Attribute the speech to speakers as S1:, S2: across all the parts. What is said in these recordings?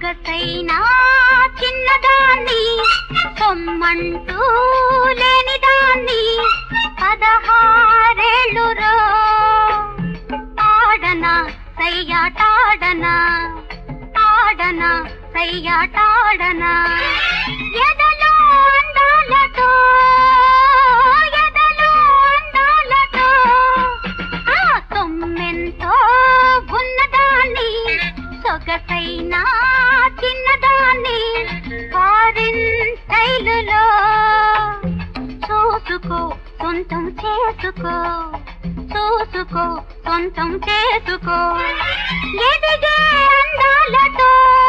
S1: సొగసైనా చిన్నదాన్ని సొమ్మంటూ లేనిదాన్ని పదహారేళ్ళురో ఆడనా సయ్యాటాడనా ఆడనా సయ్యాటాడనా ఎదలో అందాలతో ఎదలో అందాలతో ఆ సొమ్మెంతో ఉన్నదాన్ని సొగసైన చిన్నదాన్ని ఫారిన్ స్టైలులో చూసుకో సొంతం చేసుకో చూసుకో సొంతం చేసుకో ఎదిగే అందాలతో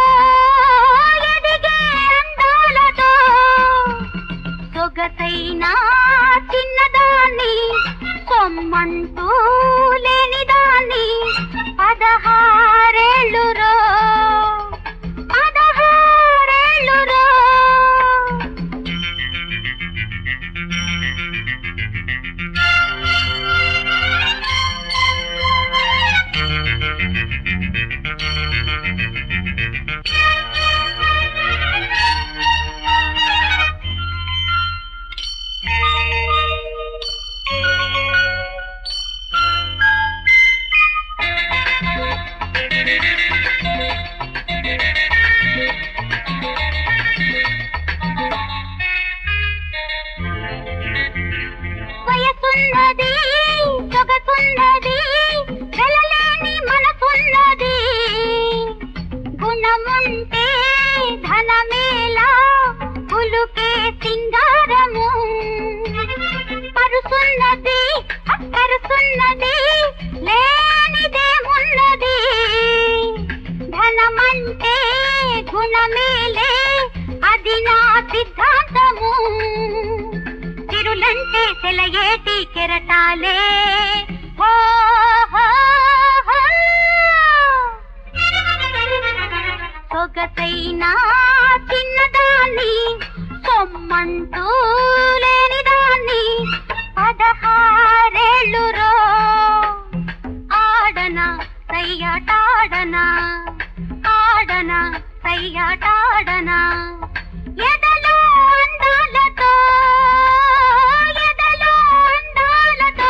S1: ఎదిగే అందాలతో సొగసైన చిన్నదాన్ని సొమ్మంటూ లేనిదాన్ని పదహారేళ్ళురో పదహారేళ్ళురో వయసున్నది సొగసున్నది వెలలేని మనసున్నది గుణముంటే ధనమేలా పులుకే సింగారము పరుసున్నది అక్కరుసున్నది లేనిదేమున్నది ధనమంటే గుణమేలే అది నా సిద్ధాంతము తిరులంటే సెలయేటి కెరటాలే హో, హో, హో. సొగసైన చిన్నదాన్ని సొమ్మంటూ లేనిదాన్ని పదహారేళ్ళురో ఆడనా సయ్యాటాడనా ఆడనా సయ్యాటాడనా ఎదలో అందాలతో ఎదలో అందాలతో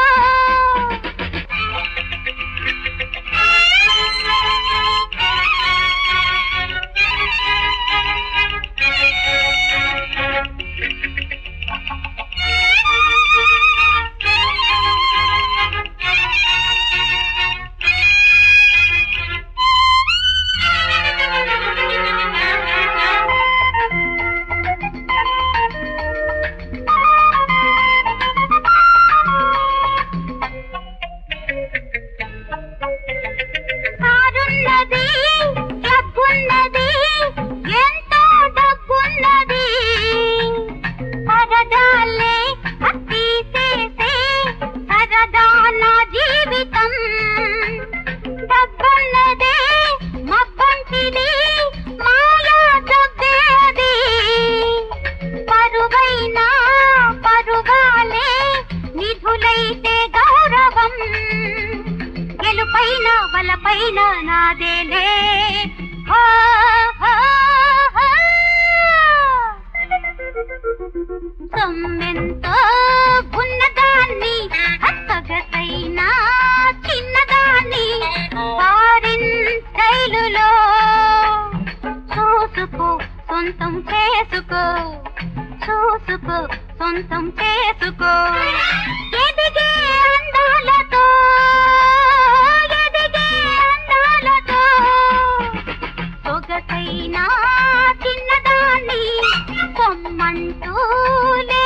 S1: కారున్నది డబ్బున్నది ఎంతో డబ్బున్నది పరదాలే తీసేసే సరదా నా జీవితం డబ్బున్నదే మబ్బంటిది మాయా డబ్బే అది పరువైన పరువాలే నిధులైతే గౌరవం గెలుపైన వలపైన నాదేలే హో, హో, హో. సొమ్మెంతో ఉన్నదాన్ని హస్తగతైన చిన్నదాన్ని ఫారిన్ స్టైలులో చూసుకో సొంతం చేసుకో చూసుకో సొంతం చేసుకో ఎదిగే అందాలతో ఎదిగే అందాలతో సొగసైన చిన్నదాన్ని కొమ్మంటూ లే